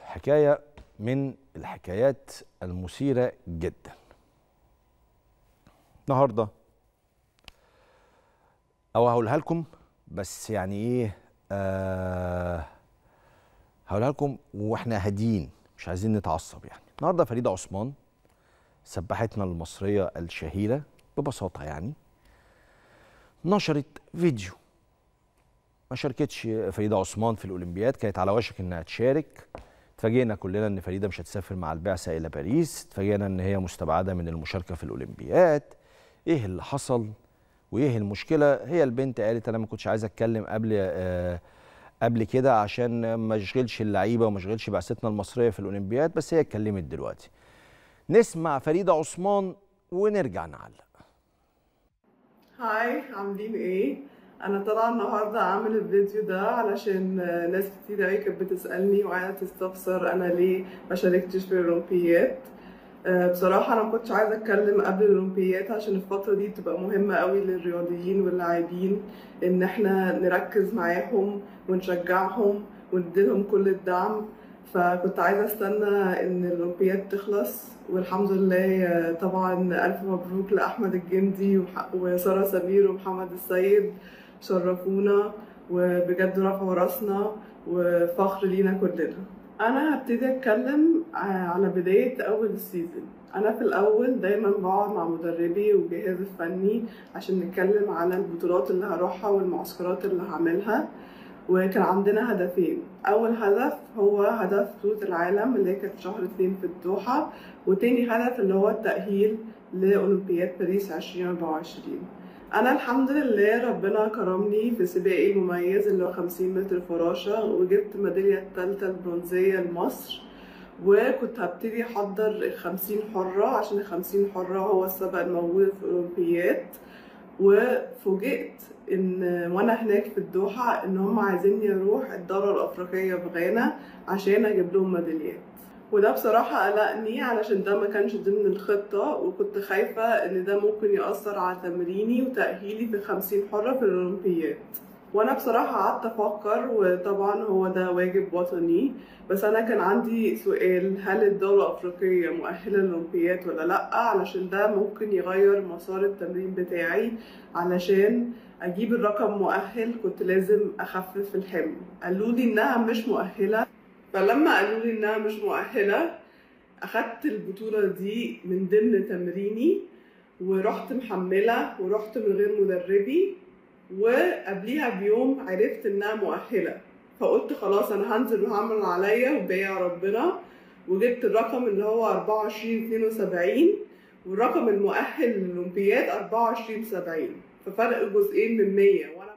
حكاية من الحكايات المثيرة جدا النهاردة أو هقولها لكم بس يعني إيه آه هقولها لكم واحنا هاديين مش عايزين نتعصب يعني النهارده فريده عثمان سباحتنا المصريه الشهيره ببساطه يعني نشرت فيديو ما شاركتش فريده عثمان في الاولمبياد كانت على وشك انها تشارك اتفاجئنا كلنا ان فريده مش هتسافر مع البعثه الى باريس اتفاجئنا ان هي مستبعده من المشاركه في الاولمبياد ايه اللي حصل وايه المشكله هي البنت قالت انا ما كنتش عايزه اتكلم قبل آه قبل كده عشان ما اشغلش اللعيبه وما اشغلش بعثتنا المصريه في الاولمبياد بس هي اتكلمت دلوقتي نسمع فريده عثمان ونرجع نعلق هاي عاملين ايه انا طالعه النهارده اعمل الفيديو ده علشان ناس كتير قوي كانت بتسالني وعايزه تستفسر انا ليه ما شاركتش في الاولمبياد بصراحه انا ما كنتش عايزه اتكلم قبل الاولمبياد عشان الفتره دي بتبقى مهمه قوي للرياضيين واللاعبين ان احنا نركز معاهم ونشجعهم ونديلهم كل الدعم فكنت عايزه استنى ان الاولمبياد تخلص والحمد لله طبعا الف مبروك لاحمد الجندي وساره سمير ومحمد السيد شرفونا وبجد رفعوا راسنا وفخر لينا كلنا انا هبتدي اتكلم على بدايه اول السيزون انا في الاول دايما بقعد مع مدربي وجهازي الفني عشان نتكلم على البطولات اللي هروحها والمعسكرات اللي هعملها وكان عندنا هدفين اول هدف هو هدف بطولة العالم اللي كانت شهر اتنين في الدوحة وتاني هدف اللي هو التأهيل لأولمبياد باريس 2024 انا الحمد لله ربنا كرمني في سباقي المميز اللي هو 50 متر فراشة وجبت ميدالية التالتة البرونزية لمصر وكنت هبتدي احضر ال 50 حرة عشان ال 50 حرة هو السبق الموجود في الأولمبياد وفوجئت ان وانا هناك في الدوحه ان هم عايزيني اروح الدوره الافريقيه في غانا عشان اجيب لهم ميداليات وده بصراحة قلقني علشان ده ما كانش ضمن الخطة وكنت خايفة ان ده ممكن يأثر على تمريني وتأهيلي في خمسين حرة في الأولمبياد وانا بصراحة قعدت افكر وطبعا هو ده واجب وطني بس انا كان عندي سؤال هل الدولة الافريقية مؤهلة للاولمبياد ولا لا علشان ده ممكن يغير مسار التمرين بتاعي علشان اجيب الرقم مؤهل كنت لازم اخفف الحمل قالوا لي انها مش مؤهلة فلما قالوا لي انها مش مؤهلة اخدت البطولة دي من ضمن تمريني ورحت محملة ورحت من غير مدربي وقبليها بيوم عرفت انها مؤهله فقلت خلاص انا هنزل وهعمل عليا وبيع ربنا وجبت الرقم اللي هو 24 72 والرقم المؤهل للاولمبياد 24 70 ففرق جزئين من 100 وانا